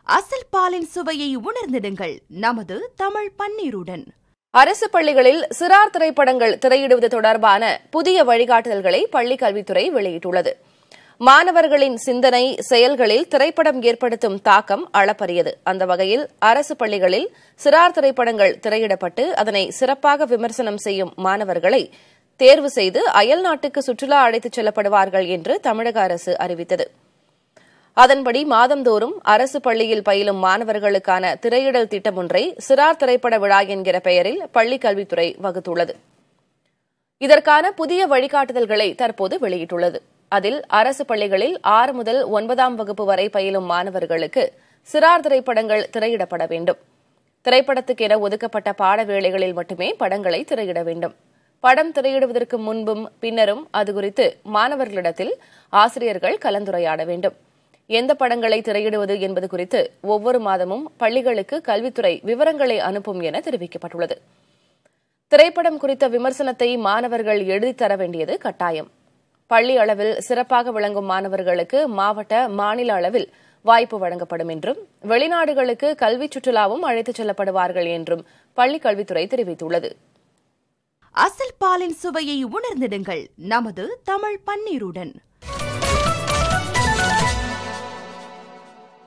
அசல் பாலின் சுவையை உணர்ந்திடுங்கள் நமது தமிழ் பன்னீருடன் அரசு பள்ளிகளில் சிறார் திரைப்படங்கள் திரையிடுவது தொடர்பான புதிய வழிகாட்டுதல்களை பள்ளிக் கல்வித்துறை வெளியிட்டுள்ளது மாணவர்களின் சிந்தனை செயல்களில் திரைப்படம் ஏற்படுத்தும் தாக்கம் அளப்பரியது அந்த வகையில் அரசு பள்ளிகளில் சிறார் திரைப்படங்கள் திரையிடப்பட்டு அதனை சிறப்பாக விமர்சனம் செய்யும் மாணவர்களை தேர்வு செய்து அயல் நாட்டுக்கு சுற்றுலா அழைத்துச் செல்லப்படுவார்கள் என்று தமிழக அரசு அறிவித்தது அதன்படி மாதந்தோறும் அரசு பள்ளியில் பயிலும் மாணவர்களுக்கான திரையிடல் திட்டம் ஒன்றை சிறார் திரைப்பட விழா என்கிற பெயரில் பள்ளிக் கல்வித்துறை வகுத்துள்ளது இதற்கான புதிய வழிகாட்டுதல்களை தற்போது வெளியிட்டுள்ளது அதில் அரசு பள்ளிகளில் ஆறு முதல் ஒன்பதாம் வகுப்பு வரை பயிலும் மாணவர்களுக்கு சிறார் திரைப்படங்கள் திரையிடப்பட வேண்டும் திரைப்படத்துக்கென ஒதுக்கப்பட்ட பாட வேளைகளில் மட்டுமே படங்களை திரையிட வேண்டும் படம் திரையிடுவதற்கு முன்பும் பின்னரும் அது குறித்து மாணவர்களிடத்தில் ஆசிரியர்கள் கலந்துரையாட வேண்டும் எந்த படங்களை திரையிடுவது என்பது குறித்து ஒவ்வொரு மாதமும் பள்ளிகளுக்கு கல்வித்துறை விவரங்களை அனுப்பும் என தெரிவிக்கப்பட்டுள்ளது திரைப்படம் குறித்த விமர்சனத்தை மாணவர்கள் எழுதித் தர வேண்டியது கட்டாயம் பள்ளி அளவில் சிறப்பாக விளங்கும் மாணவர்களுக்கு மாவட்ட மாநில அளவில் வாய்ப்பு வழங்கப்படும் என்றும் வெளிநாடுகளுக்கு கல்வி சுற்றுலாவும் அழைத்துச் செல்லப்படுவார்கள் என்றும் பள்ளிக் கல்வித்துறை தெரிவித்துள்ளது அசல் பாலின் சுவையை உணர்ந்திடுங்கள் நமது தமிழ் பன்னீருடன்